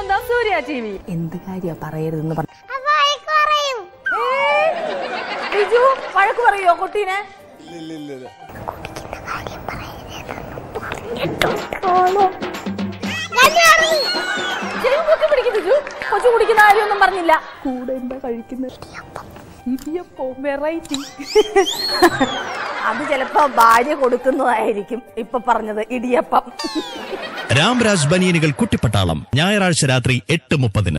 സ്വന്തം സൂര്യ T V എന്ത് കാര്യ പറയരുതെന്ന് പറഞ്ഞു ബിജു വഴക്ക് പറയോ കുട്ടീനെ ചെവി പൊക്കി പിടിക്കും ബിജു കൊച്ചു കുടിക്കുന്ന കാര്യമൊന്നും പറഞ്ഞില്ല കൂടെ എന്താ കഴിക്കുന്നത് ഇടിയപ്പോ വെറൈറ്റി അത് ചിലപ്പോ ഭാര്യ കൊടുക്കുന്നതായിരിക്കും ഇപ്പൊ പറഞ്ഞത് ഇടിയപ്പം രാംരാജ് ബനിയനുകൾ കുട്ടിപ്പട്ടാളം ഞായറാഴ്ച രാത്രി എട്ട് മുപ്പതിന്